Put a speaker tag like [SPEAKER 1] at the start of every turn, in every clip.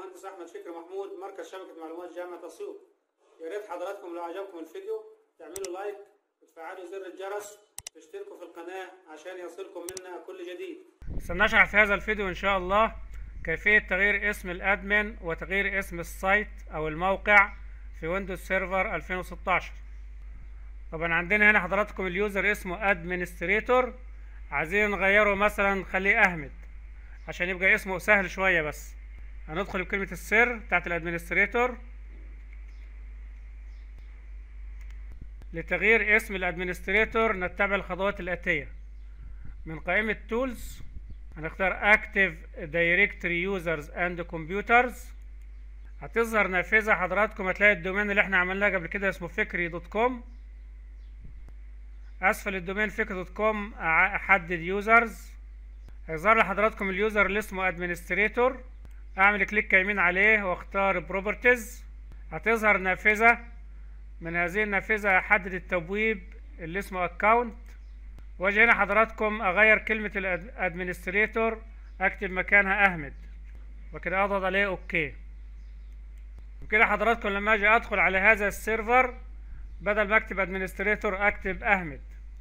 [SPEAKER 1] المهندس احمد فكري محمود مركز شبكه معلومات جامعه اسيوط يا ريت حضراتكم لو عجبكم الفيديو تعملوا لايك وتفعلوا زر الجرس وتشتركوا في القناه عشان يصلكم منا كل جديد
[SPEAKER 2] سنشرح في هذا الفيديو ان شاء الله كيفية تغيير اسم الادمن وتغيير اسم السايت او الموقع في ويندوز سيرفر 2016 طبعا عندنا هنا حضراتكم اليوزر اسمه ادمنستريتور عايزين نغيره مثلا نخليه احمد عشان يبقى اسمه سهل شوية بس هندخل بكلمة السر بتاعت الادمنستريتور لتغيير اسم الادمنستريتور نتبع الخطوات الآتية من قائمة تولز هنختار Active Directory Users and Computers هتظهر نافذة حضراتكم هتلاقي الدومين اللي احنا عملناه قبل كده اسمه فكري دوت كوم اسفل الدومين فكري دوت كوم احدد يوزرز هيظهر لحضراتكم اليوزر اللي اسمه ادمنستريتور اعمل كليك يمين عليه واختار بروبرتيز هتظهر نافذة من هذه النافذة احدد التبويب اللي اسمه اكونت واجي هنا حضراتكم اغير كلمة الادمنستريتور اكتب مكانها احمد وكده اضغط عليه اوكي وكده حضراتكم لما اجي ادخل على هذا السيرفر بدل ما اكتب ادمنستريتور اكتب احمد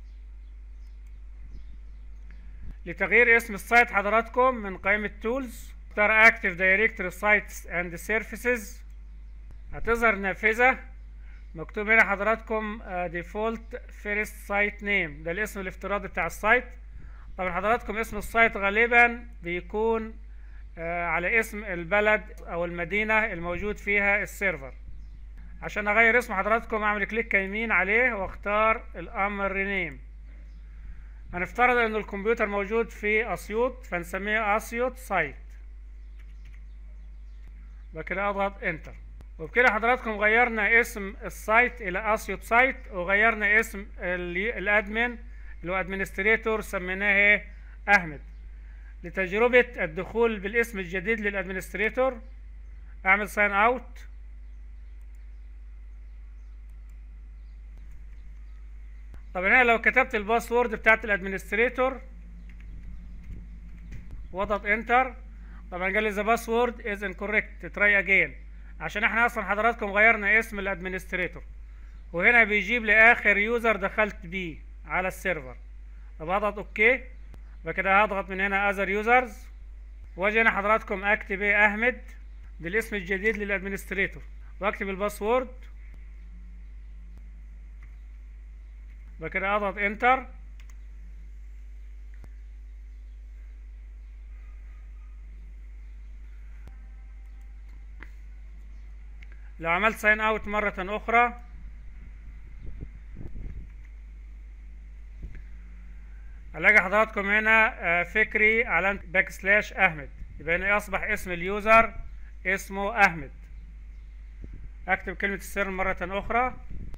[SPEAKER 2] لتغيير اسم السايت حضراتكم من قائمة تولز اختار اكتف دايركتوري سايتس اند سيرفيسز هتظهر نافذة مكتوب هنا حضراتكم ديفولت فيرست سايت نيم ده الاسم الافتراضي بتاع السايت طبعا حضراتكم اسم السايت غالبا بيكون uh, على اسم البلد او المدينة الموجود فيها السيرفر عشان اغير اسم حضراتكم اعمل كليك يمين عليه واختار الامر رينيم هنفترض ان الكمبيوتر موجود في اسيوط فنسميه اسيوط سايت وكده اضغط انتر وبكده حضراتكم غيرنا اسم السايت الى اسيوط سايت وغيرنا اسم الادمن اللي هو ادمنستريتور سميناه احمد لتجربة الدخول بالاسم الجديد للادمنستريتور اعمل ساين اوت طبعا هنا لو كتبت الباسورد بتاعت الادمنستريتور واضغط انتر طبعا قال لي ذا باسورد از انكوريكت تراي اجين عشان احنا اصلا حضراتكم غيرنا اسم الادمنستريتور وهنا بيجيب لي اخر يوزر دخلت بيه على السيرفر طب هضغط اوكي وكده هضغط من هنا اذر يوزرز واجي هنا حضراتكم اكتب ايه احمد ده الاسم الجديد للادمنستريتور واكتب الباسورد وكده اضغط انتر لو عملت ساين اوت مرة اخرى الاقي حضراتكم هنا فكري علامة باك سلاش احمد يبقى هنا اصبح اسم اليوزر اسمه احمد اكتب كلمة السر مرة اخرى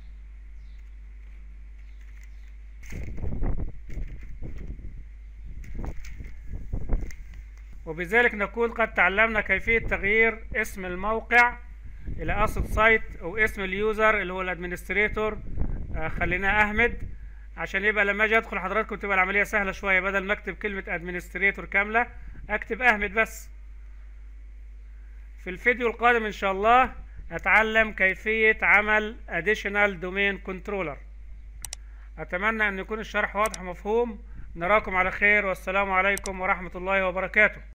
[SPEAKER 2] وبذلك نكون قد تعلمنا كيفية تغيير اسم الموقع الى اسد سايت او اسم اليوزر اللي هو الادمنستريتور آه خليناه احمد عشان يبقى لما اجي ادخل حضراتكم تبقى العمليه سهله شويه بدل ما اكتب كلمه ادمنستريتور كامله اكتب احمد بس في الفيديو القادم ان شاء الله نتعلم كيفيه عمل additional domain controller اتمنى ان يكون الشرح واضح ومفهوم نراكم على خير والسلام عليكم ورحمه الله وبركاته